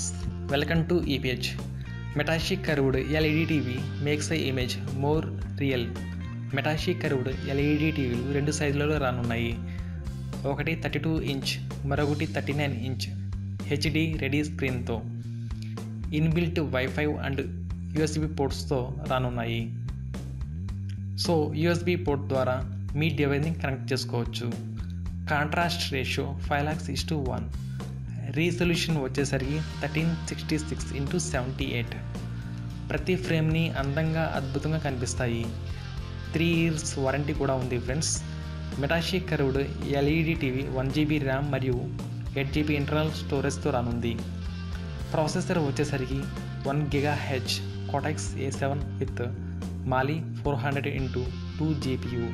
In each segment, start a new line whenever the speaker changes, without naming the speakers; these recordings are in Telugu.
వెల్కమ్ టు ఈపీహెచ్ Mitashi curved LED TV makes I image more real Mitashi curved LED టీవీలు రెండు సైజులలో రానున్నాయి ఒకటి థర్టీ టూ ఇంచ్ మరొకటి thirty nine inch HD ready స్క్రీన్తో ఇన్బిల్ట్ వైఫై అండ్ యూఎస్బి పోర్ట్స్తో రానున్నాయి సో యూఎస్బి పోర్ట్ ద్వారా మీ డివైస్ని కనెక్ట్ చేసుకోవచ్చు contrast ratio five lakhs is to one resolution వచ్చేసరికి thirteen sixty six into seventy eight ప్రతి ఫ్రేమ్ని అందంగా అద్భుతంగా కనిపిస్తాయి త్రీ ఇయర్స్ వారంటీ కూడా ఉంది friends Mitashi curved LED TV one GB RAM మరియు ఎయిట్ జీబీ ఇంటర్నల్ స్టోరేజ్తో రానుంది ప్రాసెసర్ వచ్చేసరికి వన్ గిగా హెచ్ Cortex A seven with Mali four hundred into two GPU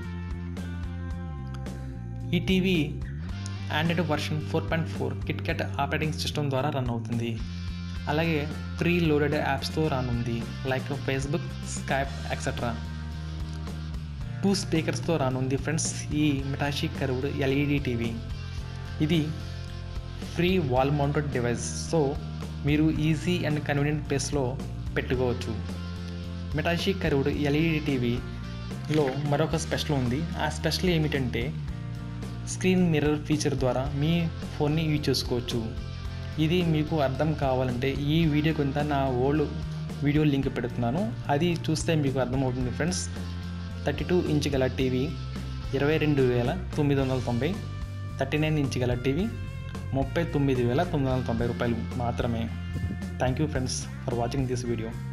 ఈ TV Android version four point four KitKat operating system ద్వారా రన్ అవుతుంది అలాగే ప్రీ లోడెడ్ యాప్స్తో రానుంది like Facebook Skype etcetera two స్పీకర్స్తో రానుంది ఫ్రెండ్స్ ఈ మిటాషీ కర్వ్డ్ ఎల్ఈడి టీవీ ఇది free wall mounted device so మీరు ఈజీ అండ్ కన్వీనియంట్ ప్లేస్లో పెట్టుకోవచ్చు మిటాషీ కర్వ్డ్ ఎల్ఈడి టీవీలో మరొక స్పెషల్ ఉంది ఆ స్పెషల్ ఏమిటంటే స్క్రీన్ మిర్రర్ ఫీచర్ ద్వారా మీ ఫోన్ని యూజ్ చేసుకోవచ్చు ఇది మీకు అర్థం కావాలంటే ఈ వీడియో కింద నా ఓల్డ్ వీడియో లింక్ పెడుతున్నాను అది చూస్తే మీకు అర్థమవుతుంది ఫ్రెండ్స్ థర్టీ టూ ఇంచ్ గల టీవీ ఇరవై రెండు వేల తొమ్మిది వందల తొంభై థర్టీ నైన్ ఇంచ్ గల టీవీ ముప్పై తొమ్మిది వేల తొమ్మిది వందల తొంభై రూపాయలు మాత్రమే thank you friends for watching this video